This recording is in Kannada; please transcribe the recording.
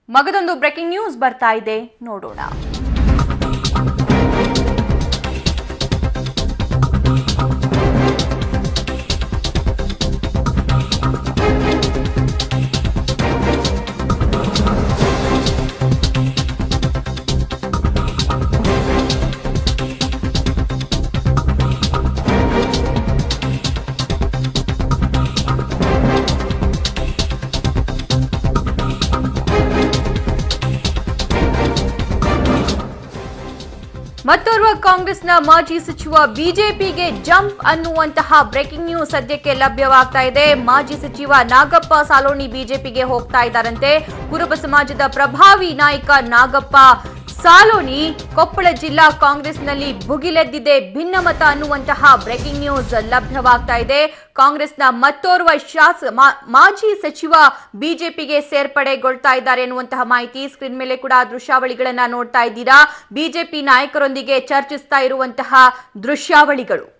ಮಗದೊಂದು ಬ್ರೇಕಿಂಗ್ ನ್ಯೂಸ್ ಬರ್ತಾ ಇದೆ ನೋಡೋಣ ಮತ್ತೋರ್ವ ಕಾಂಗ್ರೆಸ್ನ ಮಾಜಿ ಸಚಿವ ಬಿಜೆಪಿಗೆ ಜಂಪ್ ಅನ್ನುವಂತಹ ಬ್ರೇಕಿಂಗ್ ನ್ಯೂಸ್ ಸದ್ಯಕ್ಕೆ ಲಭ್ಯವಾಗ್ತಾ ಇದೆ ಮಾಜಿ ಸಚಿವ ನಾಗಪ್ಪ ಸಾಲೋಣಿ ಬಿಜೆಪಿಗೆ ಹೋಗ್ತಾ ಇದ್ದಾರಂತೆ ಕುರುಬ ಸಮಾಜದ ಪ್ರಭಾವಿ ನಾಯಕ ನಾಗಪ್ಪ ಸಾಲೋನಿ ಕೊಪ್ಪಳ ಜಿಲ್ಲಾ ಕಾಂಗ್ರೆಸ್ನಲ್ಲಿ ಭುಗಿಲೆದ್ದಿದೆ ಭಿನ್ನಮತ ಅನ್ನುವಂತಹ ಬ್ರೇಕಿಂಗ್ ನ್ಯೂಸ್ ಲಭ್ಯವಾಗ್ತಾ ಇದೆ ಕಾಂಗ್ರೆಸ್ನ ಮತ್ತೋರ್ವ ಶಾಸ ಮಾ- ಮಾಜಿ ಸಚಿವ ಬಿಜೆಪಿಗೆ ಸೇರ್ಪಡೆಗೊಳ್ತಾ ಇದ್ದಾರೆ ಅನ್ನುವಂತಹ ಮಾಹಿತಿ ಸ್ಕ್ರೀನ್ ಮೇಲೆ ಕೂಡ ಆ ದೃಶ್ಯಾವಳಿಗಳನ್ನ ನೋಡ್ತಾ ಇದ್ದೀರಾ ಬಿಜೆಪಿ ನಾಯಕರೊಂದಿಗೆ ಚರ್ಚಿಸ್ತಾ ಇರುವಂತಹ ದೃಶ್ಯಾವಳಿಗಳು